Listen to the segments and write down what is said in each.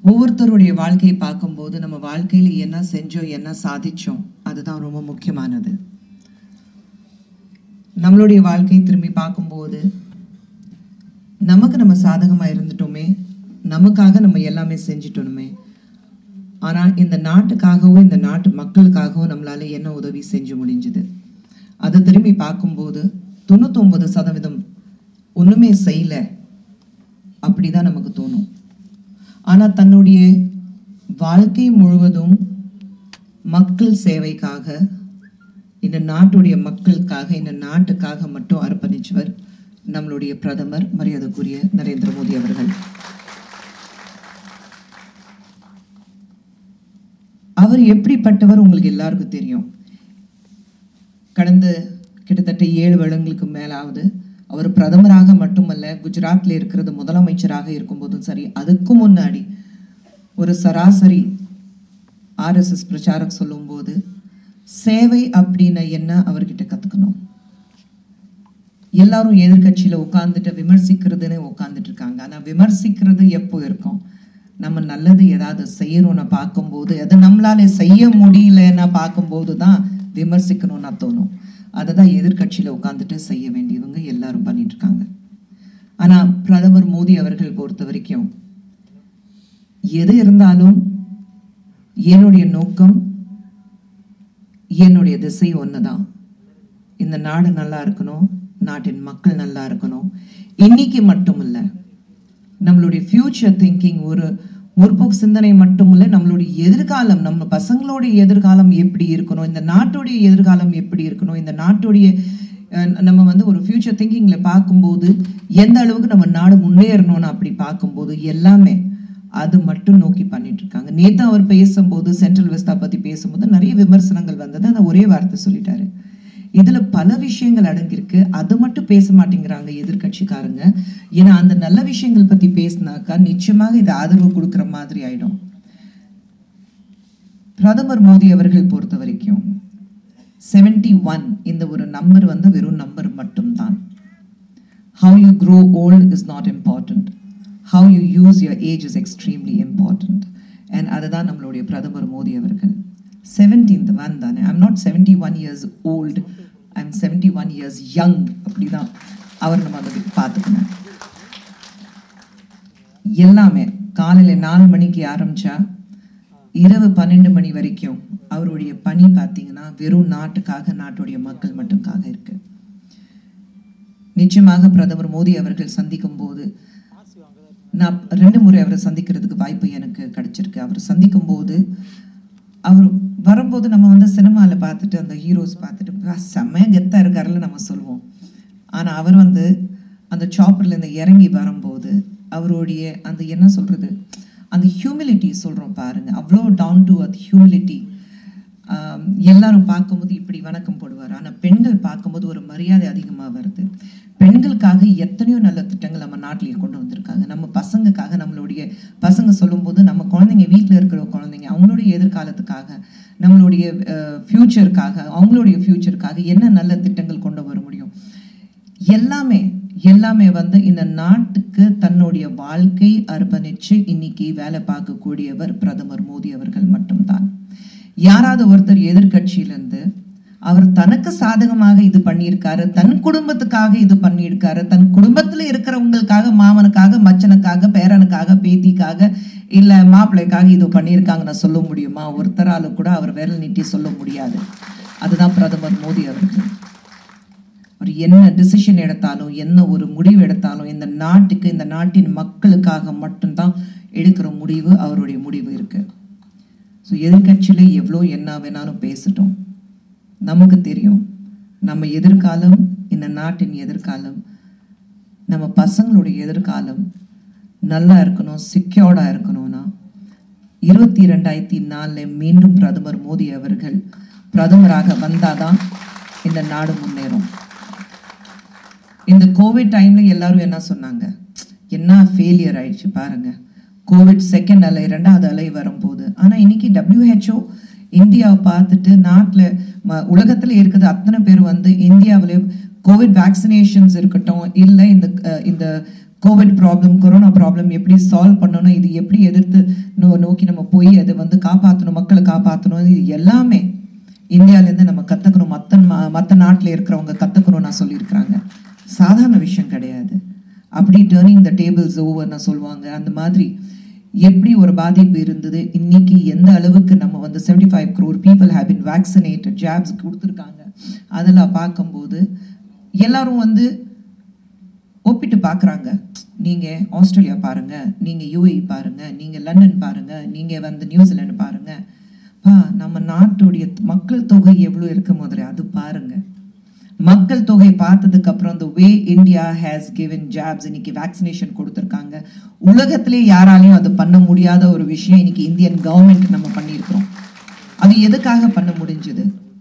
ஒவ்வொருத்தருடைய வாழ்க்கையை பார்க்கும்போது நம்ம வாழ்க்கையில என்ன செஞ்சோம் என்ன சாதிச்சோம் அதுதான் ரொம்ப முக்கியமானது நம்மளுடைய வாழ்க்கையை திரும்பி பார்க்கும்போது நமக்கு நம்ம சாதகமா இருந்துட்டோமே நமக்காக நம்ம எல்லாமே செஞ்சிட்டோமே ஆனா இந்த நாட்டுக்காகவும் இந்த நாட்டு மக்களுக்காகவும் நம்மளால என்ன உதவி செஞ்சு முடிஞ்சது அதை திரும்பி பார்க்கும்போது தொண்ணூத்தொன்பது சதவீதம் ஒண்ணுமே செய்யல அப்படிதான் நமக்கு தோணும் ஆனா தன்னுடைய வாழ்க்கை முழுவதும் மக்கள் சேவைக்காக இந்த நாட்டுடைய மக்களுக்காக இந்த நாட்டுக்காக மட்டும் அர்ப்பணிச்சவர் நம்மளுடைய பிரதமர் மரியாதைக்குரிய நரேந்திர மோடி அவர்கள் அவர் எப்படிப்பட்டவர் உங்களுக்கு எல்லாருக்கும் தெரியும் கடந்த கிட்டத்தட்ட ஏழு வருடங்களுக்கு மேலாவது அவர் பிரதமராக மட்டுமல்ல குஜராத்ல இருக்கிறது முதலமைச்சராக இருக்கும்போதும் சரி அதுக்கு முன்னாடி ஒரு சராசரி ஆர்எஸ்எஸ் பிரச்சாரம் சொல்லும்போது சேவை அப்படின்னு என்ன அவர்கிட்ட கத்துக்கணும் எல்லாரும் எதிர்க்கட்சியில உட்கார்ந்துட்டு விமர்சிக்கிறதுன்னு உட்கார்ந்துட்டு இருக்காங்க ஆனா விமர்சிக்கிறது எப்போ இருக்கும் நம்ம நல்லது ஏதாவது செய்யணும்னு பார்க்கும்போது அது நம்மளால செய்ய முடியலன்னா பார்க்கும்போது தான் விமர்சிக்கணும்னா தோணும் அதை தான் எதிர்க்கட்சியில உட்கார்ந்துட்டு செய்ய வேண்டியவங்க எல்லாரும் பண்ணிட்டு இருக்காங்க ஆனா பிரதமர் மோடி அவர்கள் பொறுத்த வரைக்கும் எது இருந்தாலும் என்னுடைய நோக்கம் என்னுடைய திசை ஒண்ணுதான் இந்த நாடு நல்லா இருக்கணும் நாட்டின் மக்கள் நல்லா இருக்கணும் இன்னைக்கு மட்டும் இல்ல நம்மளுடைய ஃபியூச்சர் திங்கிங் ஒரு முற்போக்கு சிந்தனை மட்டும் இல்ல நம்மளுடைய எதிர்காலம் நம்ம பசங்களுடைய எதிர்காலம் எப்படி இருக்கணும் இந்த நாட்டுடைய எதிர்காலம் எப்படி இருக்கணும் இந்த நாட்டுடைய அஹ், நம்ம வந்து ஒரு ஃபியூச்சர் திங்கிங்ல பார்க்கும்போது எந்த அளவுக்கு நம்ம நாடு முன்னேறணும்னு அப்படி பார்க்கும்போது எல்லாமே அது மட்டும் நோக்கி பண்ணிட்டு இருக்காங்க நேத்து அவர் பேசும்போது சென்ட்ரல் வெஸ்டா பத்தி பேசும்போது நிறைய விமர்சனங்கள் வந்தது ஆனா ஒரே வார்த்தை சொல்லிட்டாரு இதுல பல விஷயங்கள் அடங்கியிருக்கு அது மட்டும் பேச மாட்டேங்கிறாங்க எதிர்க்கட்சிக்காரங்க ஏன்னா அந்த நல்ல விஷயங்கள் பத்தி பேசினாக்கா நிச்சயமாக இது ஆதரவு கொடுக்கிற மாதிரி ஆயிடும் பிரதமர் மோடி அவர்கள் பொறுத்த வரைக்கும் 71 ஒன் இந்த ஒரு நம்பர் வந்து வெறும் நம்பர் மட்டும்தான் how you grow old is not important how you use your age is extremely important and அதுதான் நம்மளுடைய பிரதமர் மோடி அவர்கள் 17th ஒன் தானே I'm not seventy one years old I'm seventy one years young அப்படிதான் அவர் நம்ம அதை பார்த்துக்கணும் எல்லாமே காலையில் நாலு மணிக்கு ஆரம்பிச்சா இரவு பன்னெண்டு மணி வரைக்கும் அவருடைய பணி பார்த்தீங்கன்னா வெறும் நாட்டுக்காக நாட்டுடைய மக்கள் மட்டும்காக இருக்கு நிச்சயமாக பிரதமர் மோடி அவர்கள் சந்திக்கும் போது நான் ரெண்டு முறை அவரை சந்திக்கிறதுக்கு வாய்ப்பு எனக்கு கிடைச்சிருக்கு அவர் சந்திக்கும் போது அவர் வரும்போது நம்ம வந்து சினிமாவில் பார்த்துட்டு அந்த ஹீரோஸ் பார்த்துட்டு "பா, செம்ம கெத்தா இருக்காருல்ல நம்ம சொல்லுவோம் ஆனா அவர் வந்து அந்த சாப்பர்ல இருந்து இறங்கி வரும்போது அவருடைய அந்த என்ன சொல்றது அந்த ஹியூமிலிட்டி சொல்றோம் பாருங்க அவ்வளோ டவுன் டு அத் ஹியூமிலிட்டி எல்லாரும் பார்க்கும்போது இப்படி வணக்கம் போடுவார் ஆனா பெண்கள் பார்க்கும்போது ஒரு மரியாதை அதிகமா வருது பெண்களுக்காக எத்தனையோ நல்ல திட்டங்கள் நம்ம நாட்டிலேயே கொண்டு வந்திருக்காங்க நம்ம பசங்களுக்காக நம்மளுடைய பசங்க சொல்லும்போது நம்ம குழந்தைங்க வீட்டில் இருக்கிற குழந்தைங்க அவங்களுடைய எதிர்காலத்துக்காக நம்மளுடைய ஃப்யூச்சருக்காக அவங்களுடைய ஃப்யூச்சருக்காக என்ன நல்ல திட்டங்கள் கொண்டு வர முடியும் எல்லாமே எல்லாமே வந்து இந்த நாட்டுக்கு தன்னுடைய வாழ்க்கை அர்ப்பணிச்சு இன்னைக்கு வேலை பார்க்கக்கூடியவர் பிரதமர் மோடி அவர்கள் மட்டும்தான் யாராவது ஒருத்தர் எதிர்க்கட்சியிலிருந்து அவர் தனக்கு சாதகமாக இது பண்ணியிருக்காரு தன் குடும்பத்துக்காக இது பண்ணியிருக்காரு தன் குடும்பத்துல இருக்கிறவங்களுக்காக மாமனுக்காக மச்சனுக்காக பேரனுக்காக பேத்திக்காக இல்ல மாப்பிள்ளைக்காக இது பண்ணியிருக்காங்கன்னு சொல்ல முடியுமா ஒருத்தரால கூட அவர் விரல் நீட்டி சொல்ல முடியாது அதுதான் பிரதமர் மோடி அவர்கள் அவர் என்ன டிசிஷன் எடுத்தாலும் என்ன ஒரு முடிவு எடுத்தாலும் இந்த நாட்டுக்கு இந்த நாட்டின் மக்களுக்காக மட்டும்தான் எடுக்கிற முடிவு அவருடைய முடிவு இருக்கு ஸோ எதிர்கட்சியில எவ்வளோ என்ன வேணாலும் பேசட்டும் நமக்கு தெரியும் நம்ம எதிர்காலம் இந்த நாட்டின் எதிர்காலம் நம்ம பசங்களுடைய எதிர்காலம் நல்லா இருக்கணும் செக்யூர்டா இருக்கணும்னா இருபத்தி ரெண்டாயிரத்தி நாலில் மீண்டும் பிரதமர் மோடி அவர்கள் பிரதமராக வந்தாதான் இந்த நாடு முன்னேறும் இந்த கோவிட் டைம்ல எல்லாரும் என்ன சொன்னாங்க என்ன ஃபெயிலியர் ஆயிடுச்சு பாருங்க கோவிட் செகண்ட் அலை ரெண்டாவது அலை வரும்போது ஆனா இன்னைக்கு WHO இந்தியாவை பார்த்துட்டு நாட்டுல ம- உலகத்துல இருக்குது அத்தனை பேர் வந்து இந்தியாவிலே கோவிட் வேக்சினேஷன்ஸ் இருக்கட்டும் இல்ல இந்த அஹ், இந்த கோவிட் ப்ராப்ளம் கொரோனா ப்ராப்ளம் எப்படி சால்வ் பண்ணணும் இது எப்படி எதிர்த்து நோ நோக்கி நம்ம போய் அதை வந்து காப்பாற்றணும் மக்களை காப்பாற்றணும் இது எல்லாமே இந்தியாவிலேருந்து நம்ம கற்றுக்கணும் மற்ற மற்ற நாட்டில் இருக்கிறவங்க கற்றுக்கணும் நான் சொல்லியிருக்கிறாங்க சாதாரண விஷயம் கிடையாது அப்படி டேர்னிங் த டேபிள்ஸ் ஓவர்னு சொல்லுவாங்க அந்த மாதிரி எப்படி ஒரு பாதிப்பு இருந்தது இன்னைக்கு எந்த அளவுக்கு நம்ம வந்து seventy five crore people have been vaccinated jobs கொடுத்துருக்காங்க அதெல்லாம் பார்க்கும்போது எல்லாரும் வந்து ஒப்பிட்டு பார்க்குறாங்க நீங்கள் ஆஸ்திரேலியா பாருங்க நீங்கள் யூஏஇ பாருங்க நீங்கள் லண்டன் பாருங்க நீங்கள் வந்து நியூசிலாந்து பாருங்க பா நம்ம நாட்டுடைய மக்கள் தொகை எவ்வளோ இருக்கு முதல்ல அது பாருங்க மக்கள் தொகை பார்த்ததுக்கு அப்புறம் the way India has given jobs இன்னைக்கு வேக்சினேஷன் கொடுத்துருக்காங்க உலகத்திலே யாராலையும் அது பண்ண முடியாத ஒரு விஷயம் இன்னைக்கு இந்தியன் கவர்மெண்ட் நம்ம பண்ணியிருக்கிறோம் அது எதுக்காக பண்ண முடிஞ்சது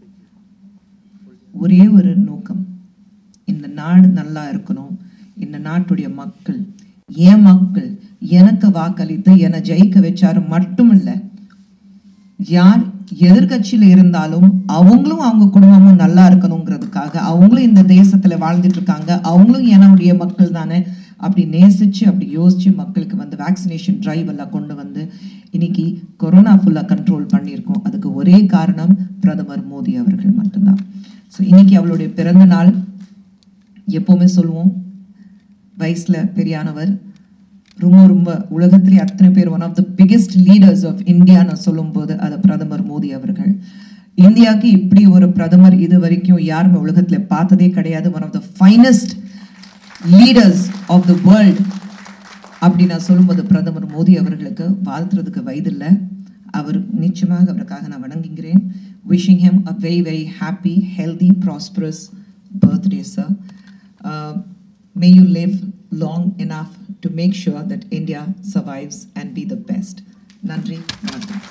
ஒரே ஒரு நோக்கம் இந்த நாடு நல்லா இருக்கணும் இந்த நாட்டுடைய மக்கள் என் மக்கள் எனக்கு வாக்களித்து என்னை ஜெயிக்க வச்சாரு மட்டும் இல்லை யார் எதிர்கட்சியில இருந்தாலும் அவங்களும் அவங்க குடும்பமும் நல்லா இருக்கணுங்கிறதுக்காக அவங்களும் இந்த தேசத்துல வாழ்ந்துட்டு இருக்காங்க அவங்களும் என்னுடைய மக்கள் தானே அப்படி நேசிச்சு அப்படி யோசிச்சு மக்களுக்கு வந்து வேக்சினேஷன் டிரைவ் எல்லாம் கொண்டு வந்து இன்னைக்கு கொரோனா ஃபுல்லா கண்ட்ரோல் பண்ணியிருக்கோம் அதுக்கு ஒரே காரணம் பிரதமர் மோடி அவர்கள் மட்டும்தான் ஸோ இன்னைக்கு அவளுடைய பிறந்த நாள் எப்பவுமே சொல்லுவோம் வயசுல பெரியானவர் ரொம்ப ரொம்ப உலகத்திலே அத்தனை பேர் one of the biggest leaders of இந்தியான்னு சொல்லும்போது அது பிரதமர் மோடி அவர்கள் இந்தியாவுக்கு இப்படி ஒரு பிரதமர் இது வரைக்கும் யாருமே உலகத்துல பார்த்ததே கிடையாது one of the finest leaders of the world அப்படி நான் சொல்லும்போது பிரதமர் மோடி அவர்களுக்கு வாழ்த்துறதுக்கு வயதில்லை அவர் நிச்சயமாக அவருக்காக நான் வணங்குகிறேன் wishing him a very very happy healthy prosperous birthday sir may you live long enough to make sure that India survives and be the best. நன்றி வணக்கம்